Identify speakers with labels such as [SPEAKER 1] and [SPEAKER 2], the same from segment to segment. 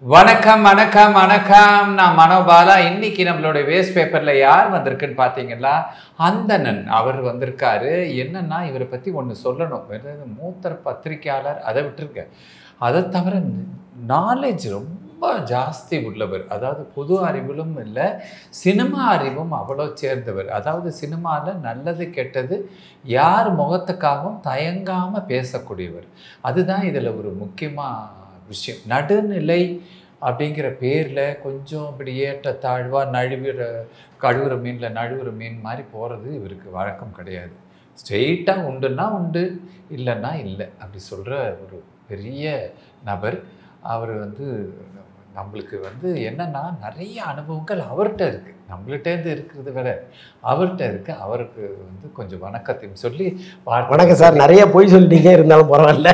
[SPEAKER 1] வணக்கம் வணக்கம் வணக்கம் நான் மனோபாலா இன்னைக்கு நம்மளோட வேஸ்ட் பேப்பர்ல யார் வந்திருக்குன்னு பார்த்தீங்களா அந்தணன் அவர் வந்திருக்காரு என்னன்னா இவரை பத்தி ஒன்று சொல்லணும் அதாவது மூத்தர் பத்திரிக்கையாளர் அதை விட்டுருங்க அதை தவிர நாலேஜ் ரொம்ப ஜாஸ்தி உள்ளவர் அதாவது பொது அறிவிலும் இல்லை சினிமா அறிவும் அவ்வளோ சேர்ந்தவர் அதாவது சினிமாவில் நல்லது கெட்டது யார் முகத்துக்காகவும் தயங்காமல் பேசக்கூடியவர் அதுதான் இதில் ஒரு முக்கியமாக விஷயம் நடுநிலை அப்படிங்கிற பேரில் கொஞ்சம் இப்படி ஏற்ற தாழ்வாக நழுவிற கழுவுற மீனில் நழுவுற மீன் மாதிரி போகிறது இவருக்கு வழக்கம் கிடையாது ஸ்ட்ரெயிட்டாக உண்டுன்னா உண்டு இல்லைன்னா இல்லை அப்படி சொல்கிற ஒரு பெரிய நபர் அவர் வந்து நம்மளுக்கு வந்து என்னன்னா நிறைய அனுபவங்கள் அவர்கிட்ட இருக்குது நம்மள்கிட்டேருந்து இருக்கிறது விட அவர்கிட்ட இருக்கு அவருக்கு வந்து கொஞ்சம் வணக்கத்தையும் சொல்லி வாழ்த்து-
[SPEAKER 2] வணக்கம் சார் நிறைய பொய் சொல்லிட்டீங்க இருந்தாலும் பரவாயில்ல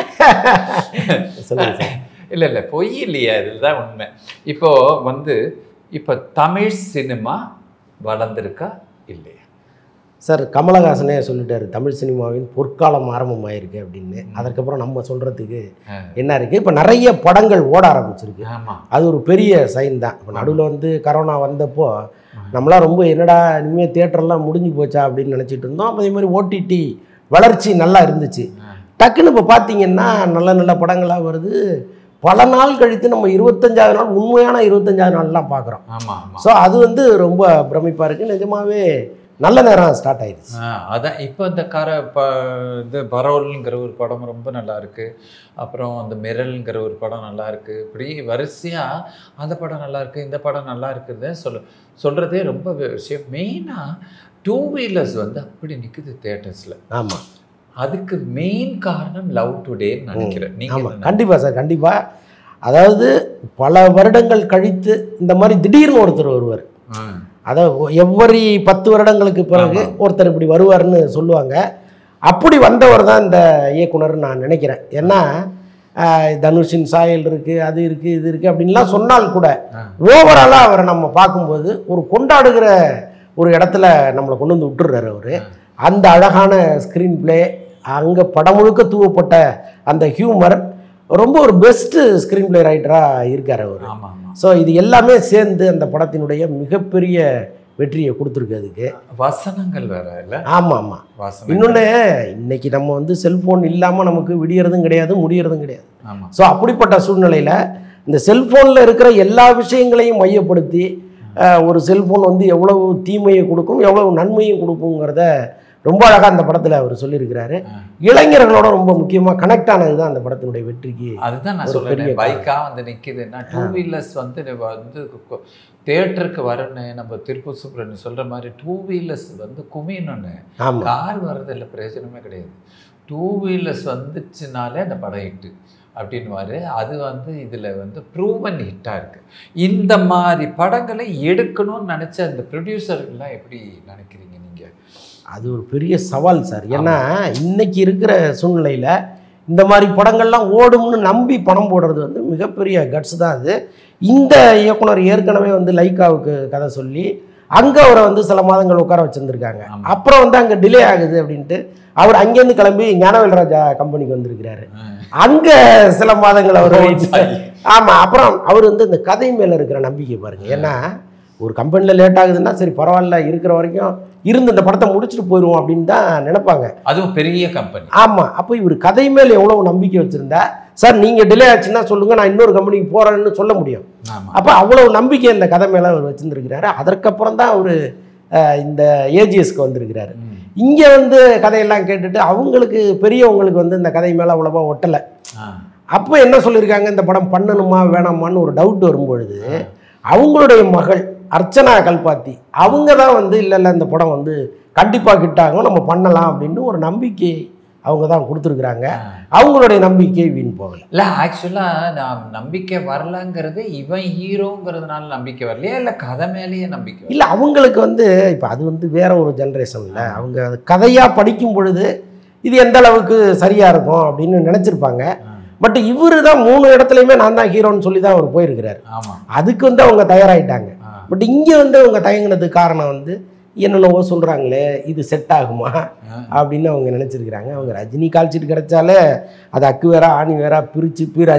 [SPEAKER 2] சொல்லுங்க சார்
[SPEAKER 1] இல்லை இல்லை பொய் இல்லையா இதுதான் உண்மை இப்போ வந்து இப்போ தமிழ் சினிமா வளர்ந்துருக்கா இல்லையா
[SPEAKER 2] சார் கமலஹாசனே சொல்லிட்டாரு தமிழ் சினிமாவின் பொற்காலம் ஆரம்பமாயிருக்கு அப்படின்னு அதற்கப்புறம் நம்ம சொல்றதுக்கு
[SPEAKER 1] ஆ.
[SPEAKER 2] என்ன இருக்கு இப்போ நிறைய படங்கள் ஓட ஆரம்பிச்சிருக்கு
[SPEAKER 1] ஆமா
[SPEAKER 2] அது ஒரு பெரிய சைன் தான் இப்போ நடுவில் வந்து கரோனா வந்தப்போ நம்மளாம் ரொம்ப என்னடா இனிமேல் தியேட்டர்லாம் முடிஞ்சு போச்சா அப்படின்னு நினச்சிட்டு இருந்தோம் அப்போ அதே மாதிரி ஓடிடி வளர்ச்சி நல்லா இருந்துச்சு
[SPEAKER 1] ஆ.
[SPEAKER 2] டக்குன்னு இப்போ பார்த்தீங்கன்னா நல்ல நல்ல படங்களாக வருது பல நாள் கழித்து நம்ம இருபத்தஞ்சாவது நாள் உண்மையான இருபத்தஞ்சாவது நாள்லாம் பார்க்குறோம்
[SPEAKER 1] ஆமா ஆமா
[SPEAKER 2] ஸோ அது வந்து ரொம்ப பிரமிப்பாக இருக்குது நிஜமாவே நல்ல நேரம் ஸ்டார்ட் ஆயிடுச்சு
[SPEAKER 1] ஆ, அதான் இப்போ இந்த கர ப இது பரோல்ங்கிற ஒரு படம் ரொம்ப நல்லா இருக்கு அப்புறம் அந்த மிரல்ங்கிற ஒரு படம் நல்லா இருக்கு இப்படி வரிசையா அந்த படம் நல்லா இருக்கு இந்த படம் நல்லா இருக்குறத சொல்ல சொல்றதே ரொம்ப விஷயம் மெயினா டூ வீலர்ஸ் வந்து அப்படி நிக்குது தேட்டர்ஸ்ல
[SPEAKER 2] ஆமாம்
[SPEAKER 1] அதுக்கு மெயின் காரணம் லவ் டுடேன்னு நினைக்கிறேன் நீங்க
[SPEAKER 2] ஆமாம்
[SPEAKER 1] என்ன
[SPEAKER 2] கண்டிப்பாக சார் கண்டிப்பாக அதாவது பல வருடங்கள் கழித்து இந்த மாதிரி திடீர்னு ஒருத்தர் வருவார்
[SPEAKER 1] ஆ,
[SPEAKER 2] அதாவது எவ்வரி பத்து வருடங்களுக்கு பிறகு
[SPEAKER 1] ஆமா.
[SPEAKER 2] ஒருத்தர் இப்படி வருவார்னு சொல்லுவாங்க அப்படி வந்தவர் தான் இந்த இயக்குனர் நான் நினைக்கிறேன் ஏன்னா ஆஹ், தனுஷின் சாயல் இருக்குது அது இருக்குது இது இருக்குது அப்படின்லாம் சொன்னால் கூட
[SPEAKER 1] ஆ.
[SPEAKER 2] ஓவராலாக அவரை நம்ம பார்க்கும்போது ஒரு கொண்டாடுகிற ஒரு இடத்துல நம்மளை கொண்டு வந்து விட்டுறாரு அவர் அந்த அழகான ஸ்க்ரீன் ப்ளே அங்கே படம் முழுக்க தூவப்பட்ட அந்த ஹியூமர் ரொம்ப ஒரு பெஸ்ட்டு ஸ்க்ரீன் ப்ளே ரைட்டராக இருக்கார் அவர்
[SPEAKER 1] ஆமா ஆமா
[SPEAKER 2] ஸோ இது எல்லாமே சேர்ந்து அந்த படத்தினுடைய மிகப்பெரிய வெற்றியை கொடுத்துருக்கு அதுக்கு
[SPEAKER 1] வசனங்கள் வேற இல்ல
[SPEAKER 2] ஆமாம் ஆமாம்
[SPEAKER 1] வசனம்
[SPEAKER 2] இன்னொன்று இன்னைக்கு நம்ம வந்து செல்ஃபோன் இல்லாமல் நமக்கு விடியறதும் கிடையாது முடியறதும் கிடையாது
[SPEAKER 1] ஆமா
[SPEAKER 2] ஸோ அப்படிப்பட்ட சூழ்நிலையில் இந்த செல்ஃபோனில் இருக்கிற எல்லா விஷயங்களையும் மையப்படுத்தி அஹ், ஒரு செல்ஃபோன் வந்து எவ்வளவு தீமையை கொடுக்கும் எவ்வளவு நன்மையும் கொடுக்குங்கிறத ரொம்ப அழகாக அந்த படத்தில் அவர் சொல்லியிருக்கிறாரு
[SPEAKER 1] ஆ.
[SPEAKER 2] இளைஞர்களோட ரொம்ப முக்கியமாக கனெக்ட் ஆனது தான் அந்த படத்தினுடைய வெற்றிக்கு
[SPEAKER 1] அதுதான் நான்
[SPEAKER 2] ஒரு
[SPEAKER 1] சொல்றேன்
[SPEAKER 2] பெரிய
[SPEAKER 1] பைக்கா வந்து நிக்குதுன்னா டூ வீலர்ஸ் வந்து இது வந்து தேட்டருக்கு வரணும் நம்ம திருப்பூர் சுப்ரன் சொல்ற மாதிரி டூ வீலர்ஸ் வந்து குமியணும்னு
[SPEAKER 2] ஆமாம்
[SPEAKER 1] கார் வர்றதில்ல பிரயோஜனமே கிடையாது டூ வீலர்ஸ் வந்துச்சுனாலே அந்த படம் ஹிட்டு அப்படின்னுவாரு அது வந்து இதில் வந்து ப்ரூவன் ஹிட்டாக இருக்கு இந்த மாதிரி படங்களை எடுக்கணும்னு நினச்ச அந்த ப்ரொடியூசர்கள்லாம் எப்படி நினைக்கிறீங்க நீங்கள்
[SPEAKER 2] அது ஒரு பெரிய சவால் சார் ஏன்னா இன்னைக்கு இருக்கிற சூழ்நிலையில் இந்த மாதிரி படங்கள்லாம் ஓடும்னு நம்பி பணம் போடுறது வந்து மிகப்பெரிய கட்ஸ் தான் அது இந்த இயக்குனர் ஏற்கனவே வந்து லைக்காவுக்கு கதை சொல்லி அங்கே அவரை வந்து சில மாதங்கள் உட்கார வச்சுருந்துருக்காங்க
[SPEAKER 1] ஆமா.
[SPEAKER 2] அப்புறம் வந்து அங்கே டிலே ஆகுது அப்படின்ட்டு அவர் அங்கேருந்து கிளம்பி ஞானவேல் ராஜா கம்பெனிக்கு வந்திருக்கிறாரு அங்கே சில மாதங்கள் அவர் ஆமாம் அப்புறம் அவர் வந்து இந்த கதை மேலே இருக்கிற நம்பிக்கை பாருங்க ஏன்னா ஒரு கம்பெனியில் லேட் ஆகுதுன்னா சரி பரவாயில்ல இருக்கிற வரைக்கும் இருந்து இந்த படத்தை முடிச்சுட்டு போயிடுவோம் அப்படின்னு தான் நினைப்பாங்க
[SPEAKER 1] அதுவும் பெரிய கம்பெனி
[SPEAKER 2] ஆமாம் அப்போ இவர் கதை மேல் எவ்வளவு நம்பிக்கை வச்சுருந்தா சார் நீங்கள் டிலே ஆச்சுன்னா சொல்லுங்கள் நான் இன்னொரு கம்பெனிக்கு போகிறேன்னு சொல்ல முடியும்
[SPEAKER 1] ஆமாம்
[SPEAKER 2] அப்போ அவ்வளவு நம்பிக்கை இந்த கதை மேலே அவர் வச்சுருந்துருக்கிறாரு அதற்கப்புறம் தான் அவர் இந்த ஏஜிஎஸ்க்கு வந்திருக்கிறாரு இங்கே வந்து கதையெல்லாம் கேட்டுட்டு அவங்களுக்கு பெரியவங்களுக்கு வந்து இந்த கதை மேலே அவ்வளோவா ஒட்டலை அப்போ என்ன சொல்லியிருக்காங்க இந்த படம் பண்ணணுமா வேணாமான்னு ஒரு டவுட் வரும்பொழுது அவங்களுடைய மகள் அர்ச்சனா கல்பாத்தி அவங்க தான் வந்து இல்லை இல்லை இந்த படம் வந்து கண்டிப்பாக கிட்டாகும் நம்ம பண்ணலாம் அப்படின்னு ஒரு நம்பிக்கை அவங்க தான் கொடுத்துருக்குறாங்க அவங்களுடைய நம்பிக்கை வீண் போகலை
[SPEAKER 1] இல்லை ஆக்சுவலாக நான் நம்பிக்கை வரலங்கிறது இவன் ஹீரோங்கிறதுனால நம்பிக்கை வரலையா இல்லை கதை மேலேயே நம்பிக்கை வரலையா?
[SPEAKER 2] இல்லை அவங்களுக்கு வந்து இப்போ அது வந்து வேற ஒரு ஜென்ரேஷனில் அவங்க அது கதையாக படிக்கும் பொழுது இது எந்த அளவுக்கு சரியாக இருக்கும் அப்படின்னு நினச்சிருப்பாங்க
[SPEAKER 1] ஆ,
[SPEAKER 2] பட் இவரு தான் மூணு இடத்துலையுமே நான் தான் ஹீரோன்னு சொல்லி தான் அவர் போயிருக்கிறார்
[SPEAKER 1] ஆமா
[SPEAKER 2] அதுக்கு வந்து அவங்க தயாராகிட்டாங்க
[SPEAKER 1] ஆ,
[SPEAKER 2] பட் இங்கே வந்து அவங்க தயங்கினதுக்கு காரணம் வந்து என்னென்னவோ சொல்கிறாங்களே இது செட் ஆகுமா
[SPEAKER 1] ஆ.
[SPEAKER 2] அப்படின்னு அவங்க நினச்சிருக்கிறாங்க அவங்க ரஜினி கால்ச்சிட்டு கிடைச்சாலே அது அக்கு வேற ஆணி வேற பிரித்து பீர் அஞ்சு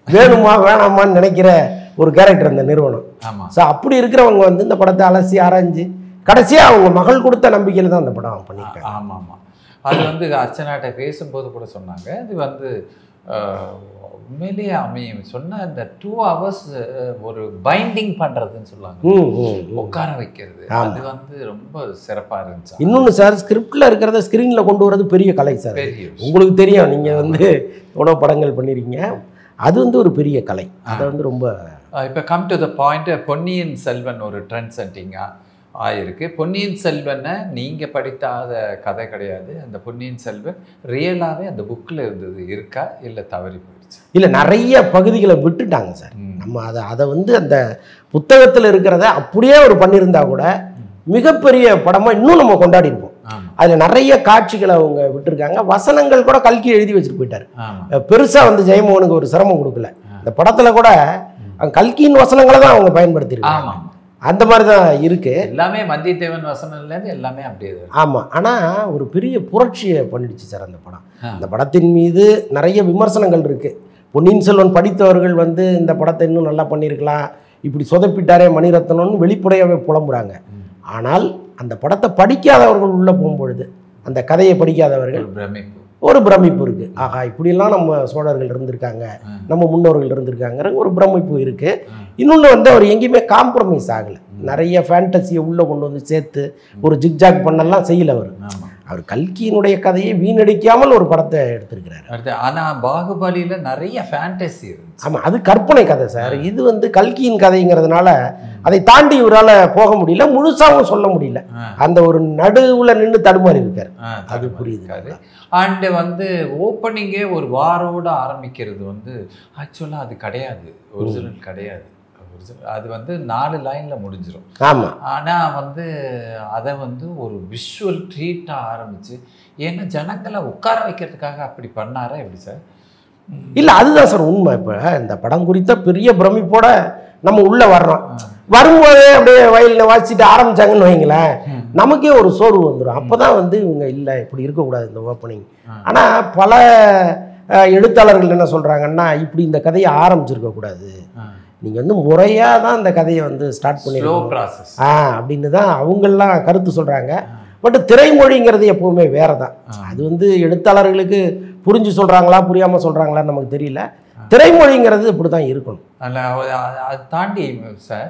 [SPEAKER 2] வேணுமா வேணாமான்னு நினைக்கிற ஒரு கேரக்டர் அந்த நிறுவனம்
[SPEAKER 1] ஆமா
[SPEAKER 2] ஸோ அப்படி இருக்கிறவங்க வந்து இந்த படத்தை அலசி ஆராய்ஞ்சு கடைசியாக அவங்க மகள் கொடுத்த நம்பிக்கையில் தான் அந்த படம் பண்ணியிருக்காங்க
[SPEAKER 1] ஆமா ஆமா அது வந்து அர்ச்சனாட்ட பேசும்போது கூட சொன்னாங்க இது வந்து அஹ், உண்மையிலேயே அமையும் சொன்ன அந்த டூ ஹவர்ஸ் ஒரு பைண்டிங் பண்றதுன்னு சொல்லுவாங்க
[SPEAKER 2] ம் ம் ம்.
[SPEAKER 1] உட்கார வைக்கிறது
[SPEAKER 2] ஆமா.
[SPEAKER 1] அது வந்து ரொம்ப சிறப்பா இருந்துச்சு
[SPEAKER 2] இன்னொன்று சார் ஸ்கிரிப்டில் இருக்கிறத ஸ்க்ரீனில் கொண்டு வரது பெரிய கலை சார்
[SPEAKER 1] பெரிய விஷயம்.
[SPEAKER 2] உங்களுக்கு தெரியும் நீங்கள் வந்து எவ்வளோ படங்கள் பண்ணியிருக்கீங்க அது வந்து ஒரு பெரிய கலை அதை வந்து ரொம்ப
[SPEAKER 1] அஹ் இப்ப come to the point Ponniyin Selvan ஒரு ட்ரெண்ட் செட்டிங்காக ஆயிருக்கு பொன்னியின் செல்வனை நீங்க படித்தாத கதை கிடையாது அந்த பொன்னியின் செல்வன் ரியலாவே அந்த புக்கில் இருந்தது இருக்கா இல்லை தவறி போயிடுச்சு
[SPEAKER 2] இல்லை நிறைய பகுதிகளை விட்டுட்டாங்க சார்
[SPEAKER 1] ம்.
[SPEAKER 2] நம்ம அதை அதை வந்து அந்த புத்தகத்தில் இருக்கிறத அப்படியே ஒரு பண்ணியிருந்தா கூட மிகப்பெரிய படமாக இன்னும் நம்ம கொண்டாடி இருப்போம்
[SPEAKER 1] ஆமா
[SPEAKER 2] அதில் நிறைய காட்சிகளை அவங்க விட்டுருக்காங்க வசனங்கள் கூட கல்கி எழுதி வச்சுட்டு போயிட்டார்
[SPEAKER 1] ஆமா
[SPEAKER 2] பெருசாக வந்து ஜெயமோகனுக்கு ஒரு சிரமம் கொடுக்கல இந்த படத்தில் கூட அவங்க கல்கியின் வசனங்களை தான் அவங்க பயன்படுத்தியிருக்காங்க
[SPEAKER 1] ஆமா
[SPEAKER 2] அந்த மாதிரி தான் இருக்கு
[SPEAKER 1] எல்லாமே வந்தியத்தேவன் வசனம்லேருந்து எல்லாமே அப்படியே தான்.
[SPEAKER 2] ஆமாம் ஆனால் ஒரு பெரிய புரட்சியை பண்ணிடுச்சு சார் அந்த படம்
[SPEAKER 1] ஆ.
[SPEAKER 2] அந்த படத்தின் மீது நிறைய விமர்சனங்கள் இருக்குது பொன்னியின் செல்வன் படித்தவர்கள் வந்து இந்த படத்தை இன்னும் நல்லா பண்ணியிருக்கலாம் இப்படி சொதப்பிட்டாரே மணிரத்னம்னு வெளிப்படையாகவே புலம்புறாங்க
[SPEAKER 1] ம்.
[SPEAKER 2] ஆனால் அந்த படத்தை படிக்காதவர்கள் உள்ளே போகும்பொழுது அந்த கதையை படிக்காதவர்கள்
[SPEAKER 1] ஒரு பிரமிப்பு
[SPEAKER 2] ஒரு பிரமிப்பு இருக்குது ஆஹா இப்படிலாம் நம்ம சோழர்கள் இருந்திருக்காங்க
[SPEAKER 1] ஆ.
[SPEAKER 2] நம்ம முன்னோர்கள் இருந்திருக்காங்கிற ஒரு பிரமிப்பு இருக்குது
[SPEAKER 1] ஆ.
[SPEAKER 2] இன்னொன்று வந்து அவர் எங்கேயுமே காம்ப்ரமைஸ் ஆகலை நிறைய ஃபேண்டசியை உள்ளே கொண்டு வந்து சேர்த்து ஒரு ஜிக்ஜாக் பண்ணெல்லாம் செய்யல அவர்
[SPEAKER 1] ஆமா
[SPEAKER 2] அவர் கல்கியினுடைய கதையை வீணடிக்காமல் ஒரு படத்தை எடுத்திருக்கிறார்
[SPEAKER 1] அடுத்து ஆனா பாகுபலியில நிறைய ஃபேண்டசி இருந்துச்சு
[SPEAKER 2] ஆமாம் அது கற்பனை கதை சார் இது வந்து கல்கியின் கதைங்கிறதுனால அதை தாண்டி இவரால் போக முடியல முழுசாவும் சொல்ல முடியல
[SPEAKER 1] ஆ.
[SPEAKER 2] அந்த ஒரு நடுவில் நின்று தடுமாறி இருக்கார்
[SPEAKER 1] ஆ,
[SPEAKER 2] அது
[SPEAKER 1] அது
[SPEAKER 2] புரியுது.
[SPEAKER 1] புரியுது அண்டு வந்து ஓப்பனிங்கே ஒரு வாரோட ஆரம்பிக்கிறது வந்து ஆக்சுவலாக அது கிடையாது ஒரிஜினல் கிடையாது ஒரிஜினல் அது வந்து நாலு லைன்ல முடிஞ்சிடும்
[SPEAKER 2] ஆமாம்
[SPEAKER 1] ஆனா வந்து அதை வந்து ஒரு விஷுவல் ட்ரீட்டாக ஆரம்பிச்சு ஏன்னா ஜனங்களை உட்கார வைக்கிறதுக்காக அப்படி பண்ணாரா எப்படி சார்
[SPEAKER 2] இல்லை அதுதான் சார் உண்மை இப்போ இந்த படம் குறித்த பெரிய பிரமிப்போட நம்ம உள்ளே வர்றோம் வரும்போதே அப்படியே வயலில் வாசிச்சுட்டு ஆரம்பிச்சாங்கன்னு வைங்களேன் நமக்கே ஒரு சோர்வு வந்துடும் அப்போ தான் வந்து இவங்க இல்லை இப்படி இருக்கக்கூடாது இந்த ஓப்பனிங்
[SPEAKER 1] ஆ.
[SPEAKER 2] ஆனால் பல அஹ், எழுத்தாளர்கள் என்ன சொல்கிறாங்கன்னா இப்படி இந்த கதையை ஆரம்பிச்சிருக்க கூடாது நீங்கள் வந்து முறையாக தான் இந்த கதையை வந்து ஸ்டார்ட்
[SPEAKER 1] ஸ்லோ
[SPEAKER 2] பண்ணிருக்கணும்
[SPEAKER 1] ப்ராசஸ்
[SPEAKER 2] ஆ அப்படின்னு தான் அவங்கெல்லாம் கருத்து சொல்கிறாங்க பட் திரைமொழிங்கிறது எப்பவுமே வேற தான் அது வந்து எழுத்தாளர்களுக்கு புரிஞ்சு சொல்கிறாங்களா புரியாமல் சொல்கிறாங்களான்னு நமக்கு தெரியல திரைமொழிங்கிறது இப்படி தான் இருக்கணும்
[SPEAKER 1] அதில் அது தாண்டி சார்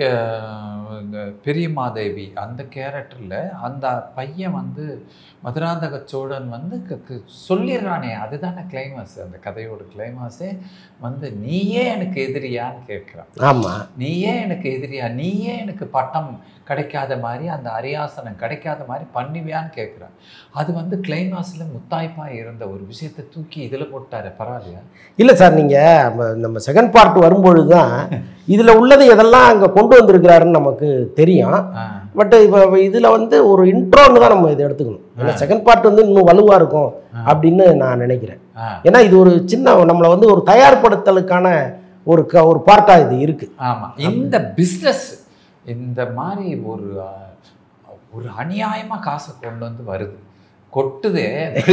[SPEAKER 1] அஹ், இந்த பெரியமாதேவி அந்த கேரக்டரில் அந்த பையன் வந்து மதுராந்தக சோழன் வந்து க- க- சொல்லிடுறானே அதுதானே கிளைமாஸ் அந்த கதையோட கிளைமாஸே வந்து நீயே எனக்கு எதிரியான்னு கேட்குறான்
[SPEAKER 2] ஆமாம்
[SPEAKER 1] நீயே எனக்கு எதிரியா நீயே எனக்கு பட்டம் கிடைக்காத மாதிரி அந்த அரியாசனம் கிடைக்காத மாதிரி பண்ணுவியான்னு கேட்குறான் அது வந்து கிளைமாஸில் முத்தாய்ப்பாக இருந்த ஒரு விஷயத்தை தூக்கி இதில் போட்டாரு பரவாயில்லையா
[SPEAKER 2] இல்லை சார் நீங்கள் நம்ம செகண்ட் பார்ட் வரும்பொழுது தான் இதில் உள்ளது எதெல்லாம் அங்கே கொண்டு வந்திருக்கிறாருன்னு நமக்கு தெரியும்
[SPEAKER 1] ஆ
[SPEAKER 2] பட் இப்போ இதில் வந்து ஒரு இன்ட்ரோன்னு தான் நம்ம இதை எடுத்துக்கணும் ஏன்னா செகண்ட் பார்ட் வந்து இன்னும் வலுவாக இருக்கும் அப்படின்னு நான் நினைக்கிறேன்
[SPEAKER 1] ஆ
[SPEAKER 2] ஏன்னா இது ஒரு சின்ன நம்மளை வந்து ஒரு தயார்படுத்தலுக்கான ஒரு க ஒரு பார்ட்டாக இது இருக்குது
[SPEAKER 1] ஆமா இந்த பிஸ்னஸ் இந்த மாதிரி ஒரு அஹ், ஒரு அநியாயமா காசை கொண்டு வந்து வருது கொட்டுதே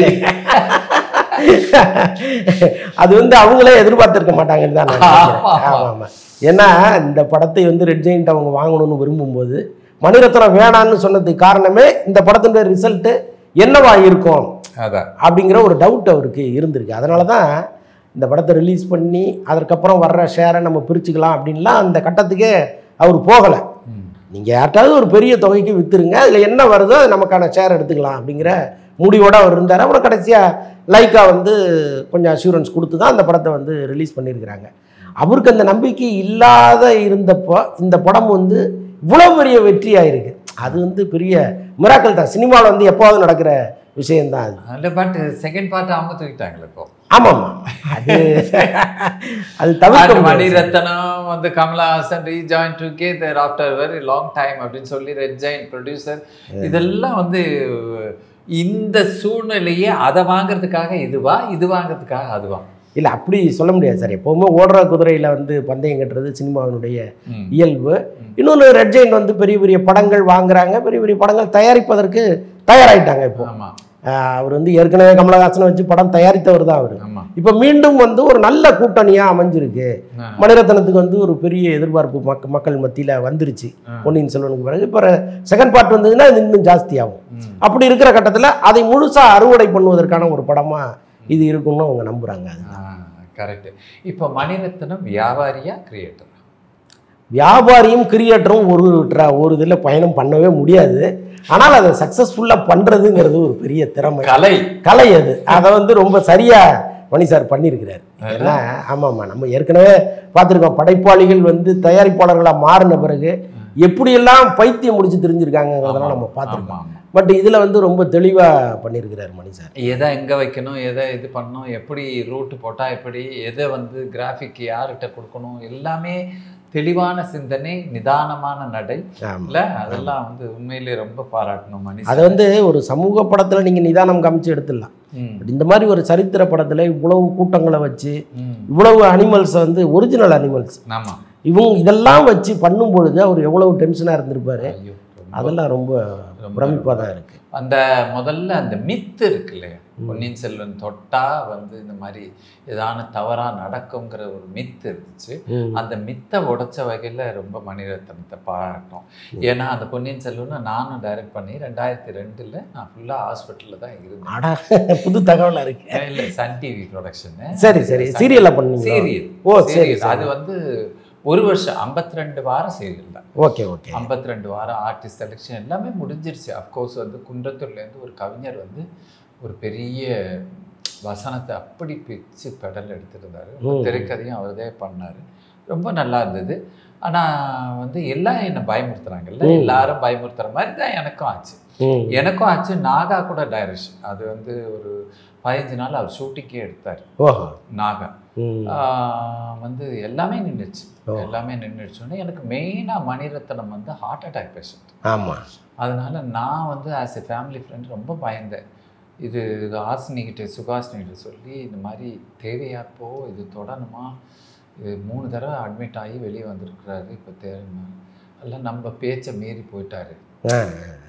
[SPEAKER 2] அது வந்து அவங்களே எதிர்பார்த்திருக்க மாட்டாங்கன்னு தான் நான் நினைக்கிறேன்.
[SPEAKER 1] ஆமா, ஆமா.
[SPEAKER 2] ஆமா, ஆமா. ஏன்னா இந்த படத்தை வந்து ரெட் ஜெயிண்ட் அவங்க வாங்கணும்னு விரும்பும்போது மணிரத்னம் வேணான்னு சொன்னதுக்கு காரணமே இந்த படத்தினுடைய ரிசல்ட்டு என்னவா இருக்கும்
[SPEAKER 1] அதான்
[SPEAKER 2] அப்படிங்கிற ஒரு டவுட் அவருக்கு இருந்திருக்கு அதனால தான் இந்த படத்தை ரிலீஸ் பண்ணி அதற்கப்புறம் வர்ற ஷேரை நம்ம பிரிச்சுக்கலாம் அப்படின்லாம் அந்த கட்டத்துக்கே அவர் போகலை
[SPEAKER 1] ம்.
[SPEAKER 2] நீங்கள் யார்ட்டாவது ஒரு பெரிய தொகைக்கு விற்றுருங்க அதில் என்ன வருதோ அது நமக்கான ஷேர் எடுத்துக்கலாம் அப்படிங்கிற முடிவோட அவர் இருந்தார் அப்புறம் கடைசியாக லைக்கா வந்து கொஞ்சம் அஷூரன்ஸ் கொடுத்து தான் அந்த படத்தை வந்து ரிலீஸ் பண்ணியிருக்கிறாங்க அவருக்கு அந்த நம்பிக்கை இல்லாத இருந்தப்போ இந்த படம் வந்து இவ்வளோ பெரிய வெற்றியாக இருக்கு அது வந்து பெரிய மிராக்கள் தான் சினிமாவில் வந்து எப்போவாவது நடக்கிற விஷயம்தான் அது
[SPEAKER 1] இல்லை பட் செகண்ட் பார்ட் அவங்க தூக்கிட்டாங்களே இப்போ
[SPEAKER 2] ஆமாம் அது அது
[SPEAKER 1] And
[SPEAKER 2] தவிர்க்க முடியாது.
[SPEAKER 1] மணிரத்னம் வந்து Kamal Haasan rejoin together after very long time அப்படின்னு சொல்லி ரெட் ஜெயின் ப்ரொடியூசர் இதெல்லாம் வந்து இந்த சூழ்நிலையே அதை வாங்குறதுக்காக இதுவா இது வாங்குறதுக்காக அதுவா
[SPEAKER 2] இல்லை அப்படி சொல்ல முடியாது சார் எப்போவுமே ஓடுற குதிரையில் வந்து பந்தயம் கட்டுறது சினிமாவினுடைய
[SPEAKER 1] ம்.
[SPEAKER 2] இயல்பு
[SPEAKER 1] ம்.
[SPEAKER 2] இன்னொன்று ரெட் ஜெயின் வந்து பெரிய பெரிய படங்கள் வாங்குறாங்க பெரிய பெரிய படங்கள் தயாரிப்பதற்கு தயாராயிட்டாங்க இப்போ
[SPEAKER 1] ஆமா
[SPEAKER 2] ஆஹ் அவர் வந்து ஏற்கனவே கமலஹாசனை வச்சு படம் தயாரித்தவர் தான் அவர்
[SPEAKER 1] ஆமா
[SPEAKER 2] இப்போ மீண்டும் வந்து ஒரு நல்ல கூட்டணியாக அமைஞ்சிருக்கு
[SPEAKER 1] ஆ.
[SPEAKER 2] மணிரத்னத்துக்கு வந்து ஒரு பெரிய எதிர்பார்ப்பு மக்க மக்கள் மத்தியில் வந்துருச்சு
[SPEAKER 1] ஆ.
[SPEAKER 2] பொன்னியின் செல்வனுக்கு பிறகு இப்போ செகண்ட் பார்ட் வந்ததுன்னா இது இன்னும் ஜாஸ்தியாகும்
[SPEAKER 1] ம்.
[SPEAKER 2] அப்படி இருக்கிற கட்டத்தில் அதை முழுசாக அறுவடை பண்ணுவதற்கான ஒரு படமாக இது இருக்கும்னு அவங்க நம்புகிறாங்க
[SPEAKER 1] கரெக்ட் இப்போ மணிரத்னம் வியாபாரியா கிரியேட்டர்
[SPEAKER 2] வியாபாரியும் கிரியேட்டரும் ஒரு tra- ஒரு இதில் பயணம் பண்ணவே முடியாது ஆனால் அதை சக்ஸஸ்ஃபுல்லாக பண்ணுறதுங்கிறது ஒரு பெரிய திறமை
[SPEAKER 1] கலை
[SPEAKER 2] கலை அது அதை வந்து ரொம்ப சரியாக மணி சார் பண்ணியிருக்கிறார் ஏன்னா ஆமாம்மா நம்ம ஏற்கனவே பார்த்துருக்கோம் படைப்பாளிகள் வந்து தயாரிப்பாளர்களாக மாறின பிறகு எப்படியெல்லாம் பைத்தியம் முடிச்சு தெரிஞ்சிருக்காங்கிறதெல்லாம் நம்ம பார்த்துருக்கோம்
[SPEAKER 1] ஆமா, ஆமா.
[SPEAKER 2] பட் இதில் வந்து ரொம்ப தெளிவாக பண்ணியிருக்கிறார் மணி சார்
[SPEAKER 1] எதை எங்க வைக்கணும் எதை இது பண்ணணும் எப்படி ரூட் போட்டா எப்படி எதை வந்து கிராஃபிக் யார்கிட்ட கொடுக்கணும் எல்லாமே தெளிவான சிந்தனை நிதானமான நடை
[SPEAKER 2] ஆமாம்
[SPEAKER 1] இல்ல அதெல்லாம் வந்து உண்மையிலே ரொம்ப பாராட்டணும் மணி
[SPEAKER 2] அதை வந்து ஒரு சமூக படத்தில் நீங்கள் நிதானம் காமிச்சு எடுத்துடலாம்
[SPEAKER 1] ம்,
[SPEAKER 2] பட் இந்த மாதிரி ஒரு சரித்திர படத்தில் இவ்வளவு கூட்டங்களை வச்சு
[SPEAKER 1] ம்.
[SPEAKER 2] இவ்வளவு அனிமல்ஸை வந்து ஒரிஜினல் அனிமல்ஸ்
[SPEAKER 1] ஆமா
[SPEAKER 2] இவங்க இதெல்லாம் வச்சு பண்ணும் பொழுது அவர் எவ்வளவு டென்ஷனாக இருந்திருப்பாரு
[SPEAKER 1] ஐயோ ரொம்ப-
[SPEAKER 2] அதெல்லாம் ரொம்ப
[SPEAKER 1] ரொம்ப
[SPEAKER 2] பிரமிப்பாக தான் இருக்கு
[SPEAKER 1] அந்த முதல்ல அந்த மித்து இருக்கு இல்லையா பொன்னியின் செல்வன் தொட்டா வந்து இந்த மாதிரி ஏதான தவறா நடக்குங்கிற ஒரு மித்து இருந்துச்சு
[SPEAKER 2] ம்.
[SPEAKER 1] அந்த மித்தை உடைச்ச வகையில் ரொம்ப மணிரத்னத்தை பாராட்டணும் ஏன்னா அந்த பொன்னியின் செல்வனை நானும் டைரக்ட் பண்ணி ரெண்டாயிரத்தி ரெண்டில் நான் ஃபுல்லாக ஹாஸ்பிட்டலில் தான் இருந்தேன்
[SPEAKER 2] அடா புது தகவலாக இருக்கு
[SPEAKER 1] இல்லை சன் டிவி ப்ரொடக்ஷனு
[SPEAKER 2] சரி சரி சீரியலில் பண்ணீங்க
[SPEAKER 1] சீரியல்
[SPEAKER 2] ஓ சரி
[SPEAKER 1] சீரியல் அது வந்து ஒரு வருஷம் 52 ரெண்டு வாரம் சீரியல் தான்
[SPEAKER 2] ஓகே ஓகே
[SPEAKER 1] 52 ரெண்டு வாரம் ஆர்டிஸ்ட் செலெக்ஷன் எல்லாமே முடிஞ்சிருச்சு அஃப்கோர்ஸ் வந்து குன்றத்தூர்லேருந்து ஒரு கவிஞர் வந்து ஒரு பெரிய வசனத்தை அப்படி பிச்சு பெடல் எடுத்திருந்தாரு
[SPEAKER 2] ம்.
[SPEAKER 1] திரைக்கதையும் அவர்தே பண்ணார் ரொம்ப நல்லா இருந்தது ஆனால் வந்து எல்லாம் என்னை பயமுறுத்துறாங்கல்ல
[SPEAKER 2] ம்.
[SPEAKER 1] எல்லாரும் பயமுறுத்துற மாதிரி தான் எனக்கும் ஆச்சு
[SPEAKER 2] ம்
[SPEAKER 1] எனக்கும் ஆச்சு நாகா கூட டைரக்ஷன் அது வந்து ஒரு பதினஞ்சு நாள் அவர் ஷூட்டிங்கே எடுத்தார்
[SPEAKER 2] ஓஹோ
[SPEAKER 1] நாகா
[SPEAKER 2] ம்
[SPEAKER 1] ஆஹ் வந்து எல்லாமே நின்றுச்சு
[SPEAKER 2] ஓ.
[SPEAKER 1] எல்லாமே நின்றுச்சுன்னு எனக்கு மெயினாக மணிரத்னம் வந்து ஹார்ட் அட்டாக் பேஷண்ட்
[SPEAKER 2] ஆமாம்
[SPEAKER 1] அதனால நான் வந்து ஆஸ் எ ஃபேமிலி ஃப்ரெண்ட் ரொம்ப பயந்தேன் இது ஹாசினிகிட்ட சுகாசினிகிட்ட சொல்லி இந்த மாதிரி தேவையாப்போ இது தொடணுமா இது மூணு தடவை அட்மிட் ஆகி வெளியே வந்திருக்கிறாரு இப்போ தேவைமா எல்லாம் நம்ம பேச்சை மீறி போயிட்டாரு
[SPEAKER 2] ஆ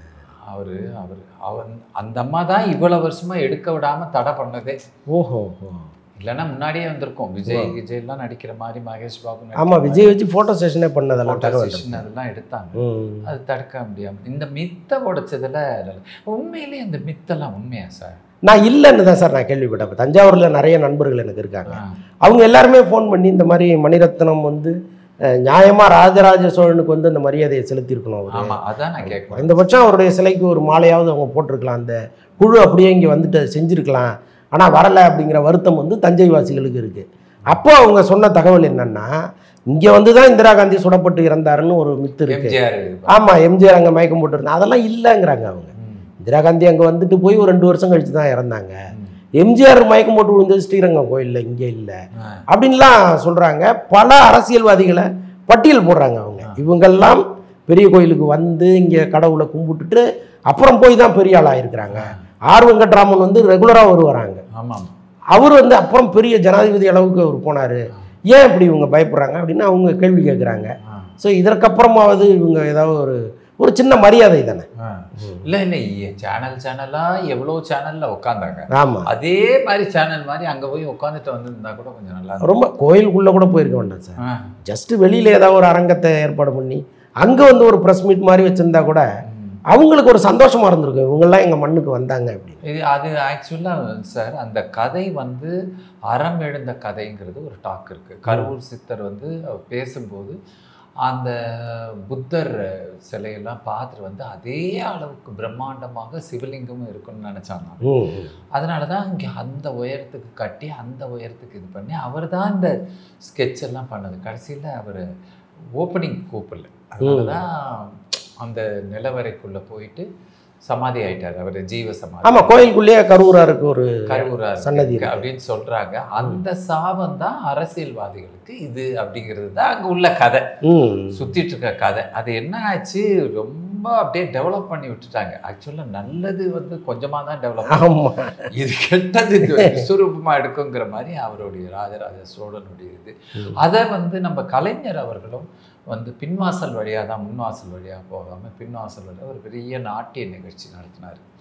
[SPEAKER 1] அவர் அவர் அவன் அந்த அம்மா தான் இவ்வளோ வருஷமா எடுக்க விடாம தடை பண்ணதே
[SPEAKER 2] ஓஹோ ஓ
[SPEAKER 1] இல்லைன்னா முன்னாடியே வந்திருக்கும் விஜய் விஜய்லாம் நடிக்கிற மாதிரி மகேஷ் பாபு நடிக்கிற
[SPEAKER 2] ஆமாம் விஜய் வச்சு ஃபோட்டோ செஷனே பண்ணதெல்லாம்
[SPEAKER 1] photo
[SPEAKER 2] தகவல்
[SPEAKER 1] session அதெல்லாம் எடுத்தாங்க
[SPEAKER 2] ம்
[SPEAKER 1] அது தடுக்க முடியாம இந்த மித்தை உடைச்சதுல உண்மையிலேயே இந்த மித்தெல்லாம் உண்மையா சார்
[SPEAKER 2] நான் இல்லைன்னு தான் சார் நான் கேள்விப்பட்டேன் இப்ப தஞ்சாவூரில் நிறைய நண்பர்கள் எனக்கு இருக்காங்க அவங்க எல்லாருமே ஃபோன் பண்ணி இந்த மாதிரி மணிரத்னம் வந்து அஹ், நியாயமா ராஜராஜ சோழனுக்கு வந்து அந்த மரியாதையை செலுத்தியிருக்கணும் அவர்
[SPEAKER 1] ஆமா அதான் நான் கேட்குறேன்
[SPEAKER 2] குறைந்தபட்சம் அவருடைய சிலைக்கு ஒரு மாலையாவது அவங்க போட்டிருக்கலாம் அந்த குழு அப்படியே இங்கே வந்துட்டு அதை செஞ்சுருக்கலாம் ஆனால் வரலை அப்படிங்கிற வருத்தம் வந்து தஞ்சை வாசிகளுக்கு இருக்குது அப்போ அவங்க சொன்ன தகவல் என்னன்னா இங்கே வந்து தான் இந்திரா காந்தி சுடப்பட்டு இறந்தாருன்னு ஒரு மித்து இருக்கு
[SPEAKER 1] எம்ஜிஆர்
[SPEAKER 2] ஆமாம் எம்ஜிஆர் அங்கே மயக்கம் போட்டிருந்தா அதெல்லாம் இல்லைங்கிறாங்க அவங்க இந்திரா காந்தி அங்கே வந்துட்டு போய் ஒரு ரெண்டு வருஷம் கழிச்சு தான் இறந்தாங்க எம்ஜிஆர் மயக்கம் போட்டு விழுந்தது ஸ்ரீரங்கம் கோயிலில் இங்கே இல்லை அப்படின்லாம் சொல்கிறாங்க பல அரசியல்வாதிகளை பட்டியல் போடுறாங்க அவங்க இவங்கெல்லாம் பெரிய கோயிலுக்கு வந்து இங்கே கடவுளை கும்பிட்டுட்டு அப்புறம் போய் தான் பெரிய ஆளாக இருக்கிறாங்க ஆர் வெங்கட்ராமன் வந்து ரெகுலராக வருவாராங்க
[SPEAKER 1] ஆமாம்
[SPEAKER 2] அவர் வந்து அப்புறம் பெரிய ஜனாதிபதி அளவுக்கு அவர் போனார் ஏன் இப்படி இவங்க பயப்படுறாங்க அப்படின்னு அவங்க கேள்வி கேட்குறாங்க
[SPEAKER 1] ஆ,
[SPEAKER 2] ஸோ இதற்கப்புறமாவது இவங்க ஏதாவது ஒரு ஒரு சின்ன மரியாதை தானே
[SPEAKER 1] ஆ. இல்ல இல்ல சேனல் சேனலா எவ்வளோ சேனல்ல உட்காந்தாங்க
[SPEAKER 2] ஆமாம்
[SPEAKER 1] அதே மாதிரி சேனல் மாதிரி அங்க போய் உட்காந்துட்டு வந்திருந்தா கூட கொஞ்சம் நல்லா இருக்கும்
[SPEAKER 2] ரொம்ப கோயிலுக்குள்ளே கூட போயிருக்க வேண்டாம் சார்
[SPEAKER 1] ஆ,
[SPEAKER 2] ஜஸ்ட் வெளியில் ஏதாவது ஒரு அரங்கத்தை ஏற்பாடு பண்ணி அங்கே வந்து ஒரு ப்ரெஸ் மீட் மாதிரி வச்சுருந்தா கூட
[SPEAKER 1] ம்.
[SPEAKER 2] அவங்களுக்கு ஒரு சந்தோஷமா இருந்திருக்கும் இவங்கெல்லாம் எங்கள் மண்ணுக்கு வந்தாங்க அப்படின்னு
[SPEAKER 1] இது அது ஆக்சுவலாக சார் அந்த கதை வந்து அறம் எழுந்த கதைங்கிறது ஒரு டாக் இருக்கு கருவூர் சித்தர் வந்து அவர் பேசும்போது அந்த புத்தர் சிலையெல்லாம் பார்த்துட்டு வந்து அதே அளவுக்கு பிரம்மாண்டமாக சிவலிங்கமும் இருக்குன்னு நினச்சாங்க
[SPEAKER 2] ம், ம்.
[SPEAKER 1] அதனால தான் இங்கே அந்த உயரத்துக்கு கட்டி அந்த உயரத்துக்கு இது பண்ணி அவர் தான் இந்த sketch எல்லாம் பண்ணது கடைசியில் அவர் ஓப்பனிங் கூப்பிடல அதனால தான் அந்த நிலவரைக்குள்ளே போயிட்டு சமாதி ஆயிட்டார் அவர் ஜீவ சமாதி
[SPEAKER 2] ஆமா கோயிலுக்குள்ளேயே கரூரா இருக்கு ஒரு
[SPEAKER 1] கருவூரா
[SPEAKER 2] சன்னதி
[SPEAKER 1] இருக்கு
[SPEAKER 2] இருக்கு.
[SPEAKER 1] அப்படின்னு சொல்றாங்க அந்த சாபம் தான் அரசியல்வாதிகளுக்கு இது அப்படிங்கிறது தான் அங்க உள்ள கதை
[SPEAKER 2] ம்
[SPEAKER 1] சுத்திட்டு இருக்க கதை அது என்ன ஆச்சு ரொம்ப அப்படியே டெவலப் பண்ணி விட்டுட்டாங்க ஆக்சுவலா நல்லது வந்து கொஞ்சமா தான் டெவலப்
[SPEAKER 2] ஆமா
[SPEAKER 1] இது கெட்டது இது விஸ்வரூபமா எடுக்குங்கிற மாதிரி அவருடைய ராஜராஜ சோழனுடைய இது
[SPEAKER 2] ம்.
[SPEAKER 1] அதை வந்து நம்ம கலைஞர் அவர்களும் வந்து பின்வாசல் வழியாக தான் முன்வாசல் வழியாக போகாமல் பின்வாசல் வழியாக ஒரு பெரிய நாட்டிய நிகழ்ச்சி நடத்தினார்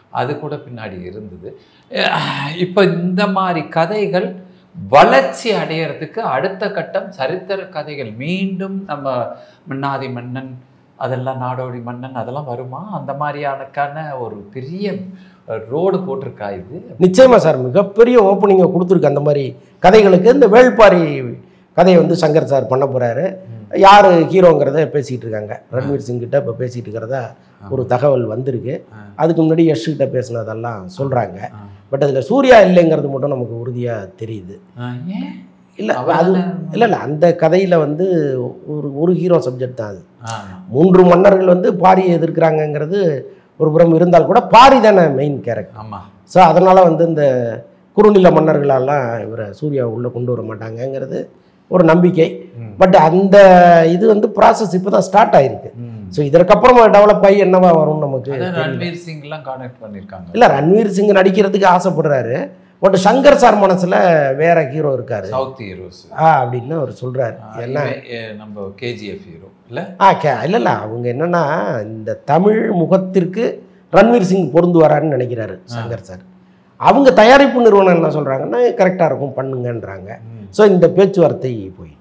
[SPEAKER 1] அது கூட பின்னாடி இருந்தது அஹ் இப்போ இந்த மாதிரி கதைகள் வளர்ச்சி அடையறதுக்கு அடுத்த கட்டம் சரித்திர கதைகள் மீண்டும் நம்ம மன்னாதி மன்னன் அதெல்லாம் நாடோடி மன்னன் அதெல்லாம் வருமா அந்த மாதிரியானக்கான ஒரு பெரிய ரோடு போட்டிருக்கா இது
[SPEAKER 2] நிச்சயமா சார் மிகப்பெரிய ஓப்பனிங்கை கொடுத்துருக்கு அந்த மாதிரி கதைகளுக்கு இந்த வேள்பாரி கதையை வந்து சங்கர் சார் பண்ண போறாரு யார் ஹீரோங்கிறத பேசிக்கிட்டு இருக்காங்க ரன்வீர் சிங் கிட்ட இப்போ பேசிகிட்டு இருக்கிறதா ஒரு தகவல் வந்திருக்கு
[SPEAKER 1] ஆ.
[SPEAKER 2] அதுக்கு முன்னாடி யஷ் கிட்ட பேசினதெல்லாம் சொல்கிறாங்க
[SPEAKER 1] ஆ.
[SPEAKER 2] பட் அதில் சூர்யா இல்லைங்கிறது மட்டும் நமக்கு உறுதியாக தெரியுது
[SPEAKER 1] ஆ, ஏன்
[SPEAKER 2] இல்லை
[SPEAKER 1] அவர்
[SPEAKER 2] அது
[SPEAKER 1] தானே-
[SPEAKER 2] இல்லை இல்லை அந்த கதையில் வந்து ஒரு ஒரு ஹீரோ சப்ஜெக்ட் தான் அது
[SPEAKER 1] ஆமா.
[SPEAKER 2] மூன்று மன்னர்கள் வந்து பாரியை எதிர்க்கிறாங்கங்கிறது ஒரு புறம் இருந்தால் கூட பாரி தானே மெயின் கேரக்டர்
[SPEAKER 1] ஆமா
[SPEAKER 2] ஸோ அதனால் வந்து இந்த குறுநில மன்னர்களெல்லாம் இவரை சூர்யா உள்ளே கொண்டு வர மாட்டாங்கங்கிறது ஒரு நம்பிக்கை
[SPEAKER 1] ம்.
[SPEAKER 2] பட் அந்த இது வந்து ப்ராசஸ் இப்போ தான் ஸ்டார்ட் ஆயிருக்கு
[SPEAKER 1] ம்.
[SPEAKER 2] ஸோ இதற்கப்புறமா டெவலப் ஆகி என்னவா வரும்னு நமக்கு
[SPEAKER 1] அதான்
[SPEAKER 2] தெரியல.
[SPEAKER 1] ரன்வீர் சிங் எல்லாம் கான்டாக்ட் பண்ணிருக்காங்க
[SPEAKER 2] இல்லை ரன்வீர் சிங் நடிக்கிறதுக்கு ஆசைப்படுறாரு பட் சங்கர் சார் மனசில் வேற ஹீரோ இருக்காரு
[SPEAKER 1] சவுத் ஹீரோஸ்
[SPEAKER 2] ஆ அப்படின்னு அவர் சொல்கிறாரு என்ன
[SPEAKER 1] நம்ம கேஜிஎஃப் ஹீரோ இல்ல
[SPEAKER 2] ஆ கே இல்லை இல்லை அவங்க என்னன்னா இந்த தமிழ் முகத்திற்கு ரன்வீர் சிங் பொருந்து வரான்னு நினைக்கிறாரு சங்கர் சார் அவங்க தயாரிப்பு நிறுவனம் என்ன சொல்கிறாங்கன்னா கரெக்டாக இருக்கும் பண்ணுங்கன்றாங்க ஸோ இந்த பேச்சுவார்த்தை போயிட்டு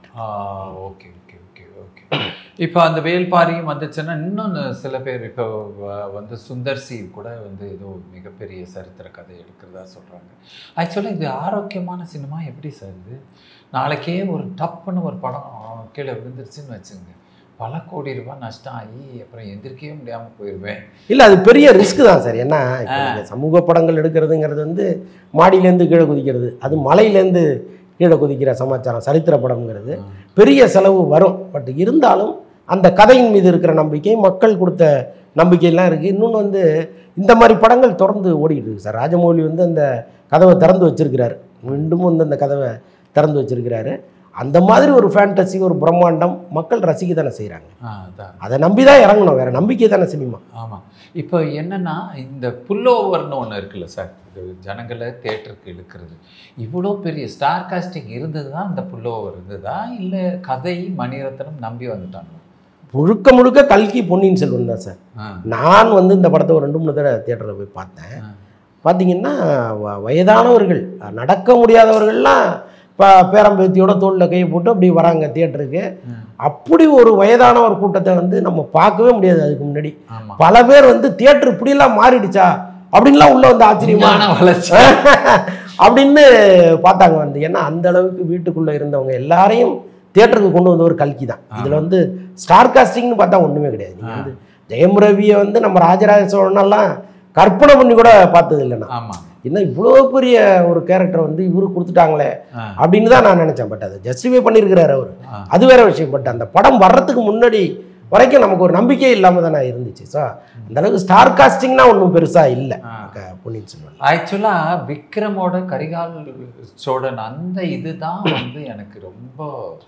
[SPEAKER 1] ஓகே ஓகே ஓகே ஓகே இப்போ அந்த வேல்பாரியும் வந்துச்சுன்னா இன்னொன்று சில பேர் இப்போ வ- வந்து சுந்தர் சி கூட வந்து ஏதோ மிகப்பெரிய சரித்திர கதை எடுக்கிறதா சொல்கிறாங்க ஆக்சுவலாக இது ஆரோக்கியமான சினிமா எப்படி சார் இது நாளைக்கே ஒரு டப்புன்னு ஒரு படம் கீழே விழுந்துருச்சுன்னு வச்சுங்க பல கோடி ரூபாய் நஷ்டம் ஆகி அப்புறம் எந்திரிக்கவே முடியாமல் போயிடுவேன்
[SPEAKER 2] இல்லை அது பெரிய ரிஸ்க் தான் சார் ஏன்னா இப்போ நீங்க சமூக படங்கள் எடுக்கிறதுங்கிறது வந்து மாடியிலேருந்து கீழே குதிக்கிறது அது மலையிலேருந்து கீழே குதிக்கிற சமாச்சாரம் சரித்திர படம்ங்கிறது பெரிய செலவு வரும் பட் இருந்தாலும் அந்த கதையின் மீது இருக்கிற நம்பிக்கை மக்கள் கொடுத்த நம்பிக்கையெல்லாம் இருக்குது இன்னொன்று வந்து இந்த மாதிரி படங்கள் தொடர்ந்து ஓடிட்டு இருக்கு சார் ராஜமௌலி வந்து அந்த கதவை திறந்து வச்சிருக்கிறாரு மீண்டும் வந்து அந்த கதவை திறந்து வச்சிருக்கிறாரு அந்த மாதிரி ஒரு ஃபேண்டசி ஒரு பிரம்மாண்டம் மக்கள் ரசிக்க தானே செய்கிறாங்க
[SPEAKER 1] ஆ அதான்
[SPEAKER 2] அதை நம்பி தான் இறங்கணும் வேற நம்பிக்கை தானே சினிமா
[SPEAKER 1] ஆமாம் இப்போ என்னன்னா இந்த புல்லோவர்னு ஒன்று இருக்குல்ல சார் இது ஜனங்களை தேட்டருக்கு இழுக்கிறது இவ்வளோ பெரிய ஸ்டார் காஸ்டிங் இருந்தது தான் இந்த புல்லோவர் இருந்ததா இல்லை கதை மணிரத்னம் நம்பி வந்துட்டாங்க
[SPEAKER 2] முழுக்க முழுக்க கல்கி பொன்னியின் செல்வன் தான் சார்
[SPEAKER 1] ஆ
[SPEAKER 2] நான் வந்து இந்த படத்தை ஒரு ரெண்டு மூணு தடவை தேட்டரில் போய் பார்த்தேன்
[SPEAKER 1] ஆ.
[SPEAKER 2] பார்த்தீங்கன்னா வ- வயதானவர்கள் நடக்க முடியாதவர்கள்லாம் இப்போ பேரம்பேத்தியோட தோளில் கையை போட்டு அப்படி வராங்க தியேட்டருக்கு
[SPEAKER 1] ம்.
[SPEAKER 2] அப்படி ஒரு வயதான ஒரு கூட்டத்தை வந்து நம்ம பார்க்கவே முடியாது அதுக்கு முன்னாடி
[SPEAKER 1] ஆமாம்
[SPEAKER 2] பல பேர் வந்து தியேட்டர் இப்படியெல்லாம் மாறிடுச்சா அப்படின்லாம் உள்ள வந்து ஆச்சரியமா
[SPEAKER 1] விஞ்ஞான வளர்ச்சி
[SPEAKER 2] அப்படின்னு பார்த்தாங்க வந்து ஏன்னா அந்த அளவுக்கு வீட்டுக்குள்ளே இருந்தவங்க எல்லாரையும் தியேட்டருக்கு கொண்டு வந்த ஒரு கல்கி தான் இதில் வந்து ஸ்டார் காஸ்டிங்னு பார்த்தா ஒன்றுமே கிடையாது நீங்க வந்து ஜெயம் ரவியை வந்து நம்ம ராஜராஜ சோழனெல்லாம் கற்பனை பண்ணி கூட பார்த்தது இல்லைண்ணா
[SPEAKER 1] ஆமாம்
[SPEAKER 2] என்ன இவ்வளோ பெரிய ஒரு கேரக்டர் வந்து இவரு கொடுத்துட்டாங்களே
[SPEAKER 1] ஆ
[SPEAKER 2] அப்படின்னு தான் நான் நினச்சேன் பட் அதை ஜஸ்டிஃபை பண்ணியிருக்கிறாரு அவர்
[SPEAKER 1] ஆ.
[SPEAKER 2] அது வேற விஷயம் பட் அந்த படம் வர்றதுக்கு முன்னாடி வரைக்கும் நமக்கு ஒரு நம்பிக்கை இல்லாமல் தானே இருந்துச்சு ஸோ அந்த அளவுக்கு ஸ்டார் காஸ்டிங்னா ஒன்றும் பெருசாக இல்லை
[SPEAKER 1] ஆ.
[SPEAKER 2] பொன்னியின் செல்வன்
[SPEAKER 1] ஆக்சுவலாக விக்ரமோட கரிகால் சோழன் அந்த இதுதான் வந்து எனக்கு ரொம்ப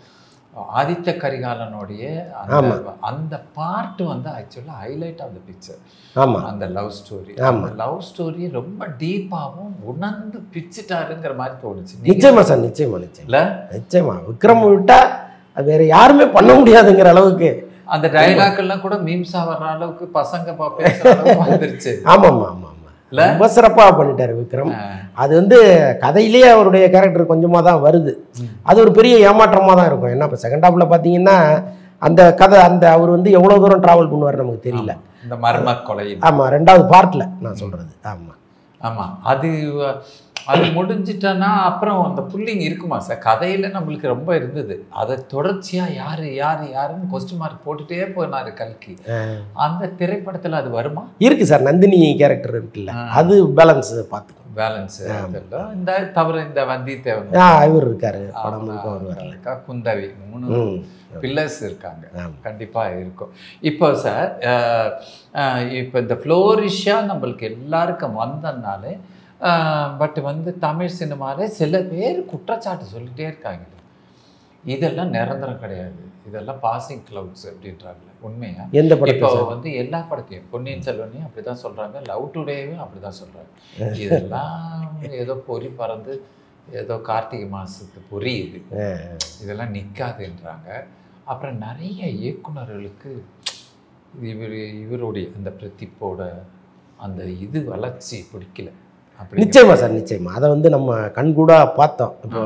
[SPEAKER 1] ஆதித்த கரிகாலனுடைய அந்த அந்த பார்ட் வந்து ஆக்சுவலாக ஹைலைட் ஆஃப் த பிக்சர்
[SPEAKER 2] ஆமாம்
[SPEAKER 1] அந்த லவ் ஸ்டோரி
[SPEAKER 2] ஆமா.
[SPEAKER 1] அந்த லவ் ஸ்டோரி ரொம்ப டீப்பாகவும் உணர்ந்து பிச்சுட்டாருங்கிற மாதிரி தோணுச்சு நீங்க-
[SPEAKER 2] நிச்சயமா சார் நிச்சயமா நிச்சயமா
[SPEAKER 1] இல்ல
[SPEAKER 2] நிச்சயமா விக்ரம் விட்டா அது வேற யாருமே பண்ண முடியாதுங்கிற அளவுக்கு
[SPEAKER 1] அந்த டைலாக் எல்லாம் கூட மீம்ஸா வர்ற அளவுக்கு பசங்க பா- பேசுற அளவுக்கு வந்துருச்சு
[SPEAKER 2] ஆமாம் ஆமாம் ஆமாம்
[SPEAKER 1] இல்ல?
[SPEAKER 2] ரொம்ப சிறப்பாக பண்ணிட்டாரு விக்ரம் அது வந்து கதையிலேயே அவருடைய கேரக்டர் கொஞ்சமாக தான் வருது
[SPEAKER 1] ம்.
[SPEAKER 2] அது ஒரு பெரிய ஏமாற்றமாக தான் இருக்கும் ஏன்னா இப்போ செகண்ட் ஹாஃபில் பார்த்தீங்கன்னா அந்த கதை அந்த அவர் வந்து எவ்வளோ தூரம் ட்ராவல் பண்ணுவார் நமக்கு தெரியல
[SPEAKER 1] ஆமா. இந்த மர்ம கொலை
[SPEAKER 2] ஆமாம் ரெண்டாவது பார்ட்டில் நான் சொல்கிறது ஆமாம்
[SPEAKER 1] ஆமா அது அது முடிஞ்சிட்டனா அப்புறம் அந்த புல்லிங் இருக்குமா சார் கதையில நம்மளுக்கு ரொம்ப இருந்தது அதை தொடர்ச்சியா யாரு யாரு யாருன்னு கொஸ்டின் மார்க் போட்டுட்டே போனாரு கல்கி அந்த திரைப்படத்துல அது வருமா
[SPEAKER 2] இருக்கு சார் நந்தினி கேரக்டர் இருக்குல்ல
[SPEAKER 1] ஆ.
[SPEAKER 2] அது பேலன்ஸ் பார்த்துக்கணும்
[SPEAKER 1] பேலன்ஸ் இந்த தவிர இந்த வந்தித்தேவன்
[SPEAKER 2] ஆ இவர் இருக்காரு படம் முழுக்க வருவார்
[SPEAKER 1] இருக்கா, குந்தவி மூணு
[SPEAKER 2] ம்
[SPEAKER 1] பில்லர்ஸ் இருக்காங்க
[SPEAKER 2] ஆமா.
[SPEAKER 1] கண்டிப்பா இருக்கும் இப்போ சார் அஹ், அஹ், இப்போ இந்த ஃப்ளோரிஷாக நம்மளுக்கு எல்லாருக்கும் வந்தனாலே பட் வந்து தமிழ் சினிமாலே சில பேர் குற்றச்சாட்டு சொல்லிட்டே இருக்காங்க இதெல்லாம் நிரந்தரம் கிடையாது இதெல்லாம் பாசிங் கிளவுட்ஸ் அப்படின்றாங்க உண்மையா
[SPEAKER 2] எந்த படத்தை
[SPEAKER 1] இப்போ
[SPEAKER 2] சார்
[SPEAKER 1] வந்து எல்லா படத்தையும் பொன்னியின் செல்வனையும் அப்படிதான் சொல்றாங்க லவ் டுடேவும் அப்படிதான் சொல்றாங்க இதெல்லாம் ஏதோ பொறி பறந்து ஏதோ கார்த்திகை மாசத்து பொறி இது இதெல்லாம் நிற்காதுன்றாங்க அப்புறம் நிறைய இயக்குனர்களுக்கு இவர் இவருடைய அந்த பிரதீப்போட அந்த இது வளர்ச்சி பிடிக்கல அப்படி
[SPEAKER 2] நிச்சயமா சார் நிச்சயமா அதை வந்து நம்ம கண்கூடா பார்த்தோம் இப்போ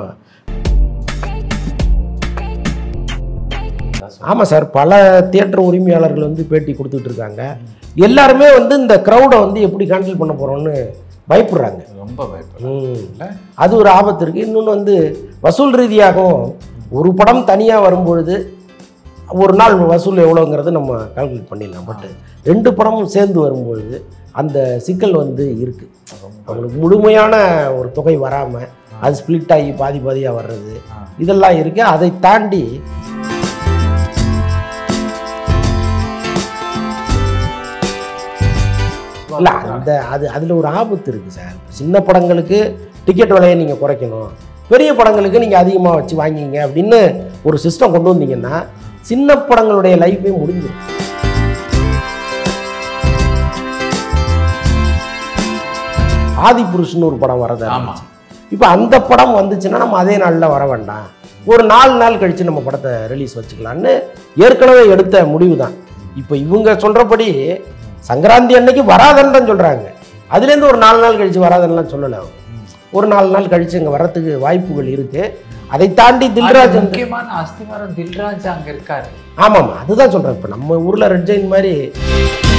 [SPEAKER 2] ஆமாம் சார் பல தியேட்டர் உரிமையாளர்கள் வந்து பேட்டி கொடுத்துட்டு இருக்காங்க எல்லாருமே வந்து இந்த க்ரௌடை வந்து எப்படி ஹேண்டில் பண்ண போகிறோம்னு பயப்படுறாங்க
[SPEAKER 1] ரொம்ப பயப்படும்
[SPEAKER 2] ம்.
[SPEAKER 1] இல்ல?
[SPEAKER 2] அது ஒரு ஆபத்து இருக்குது இன்னொன்று வந்து வசூல் ரீதியாகவும் ஒரு படம் தனியாக வரும்பொழுது ஒரு நாள் வசூல் எவ்வளோங்கிறது நம்ம கால்குலேட் பண்ணிடலாம் பட் ரெண்டு படமும் சேர்ந்து வரும்பொழுது அந்த சிக்கல் வந்து இருக்குது
[SPEAKER 1] ரொம்ப
[SPEAKER 2] அவங்களுக்கு முழுமையான ஒரு தொகை வராமல் அது ஸ்ப்ளிட் ஆகி பாதி பாதியாக வர்றது
[SPEAKER 1] ஆ.
[SPEAKER 2] இதெல்லாம் இருக்குது அதை தாண்டி இல்லை அந்த அது அதில் ஒரு ஆபத்து இருக்குது சார் சின்ன படங்களுக்கு டிக்கெட் விலையை நீங்கள் குறைக்கணும் பெரிய படங்களுக்கு நீங்கள் அதிகமாக வச்சு வாங்கிங்க அப்படின்னு ஒரு சிஸ்டம் கொண்டு வந்தீங்கன்னா சின்ன படங்களுடைய லைஃபே முடிஞ்சிடும் ஆதி புருஷன் ஒரு படம் வரதா
[SPEAKER 1] ஆமா
[SPEAKER 2] இப்போ அந்த படம் வந்துச்சுன்னா நம்ம அதே நாளில் வர வேண்டாம் ஒரு நாலு நாள் கழித்து நம்ம படத்தை ரிலீஸ் வச்சுக்கலான்னு ஏற்கனவே எடுத்த முடிவு தான் இப்போ இவங்க சொல்கிறபடி சங்கராந்தி அன்னைக்கு வராதன்னு தான் சொல்கிறாங்க அதுலேருந்து ஒரு நாலு நாள் கழித்து வராதன்னுலாம் சொல்லலை அவங்க ஒரு நாலு நாள் கழித்து இங்கே வரத்துக்கு வாய்ப்புகள் இருக்குது அதை தாண்டி தில்ராஜ்
[SPEAKER 1] அது
[SPEAKER 2] வந்து
[SPEAKER 1] முக்கியமான அஸ்திவாரம் தில்ராஜ் அங்க இருக்காரு
[SPEAKER 2] ஆமாம் அதுதான் சொல்கிறேன் இப்போ நம்ம ஊரில் ரெட் ஜெயின் மாதிரி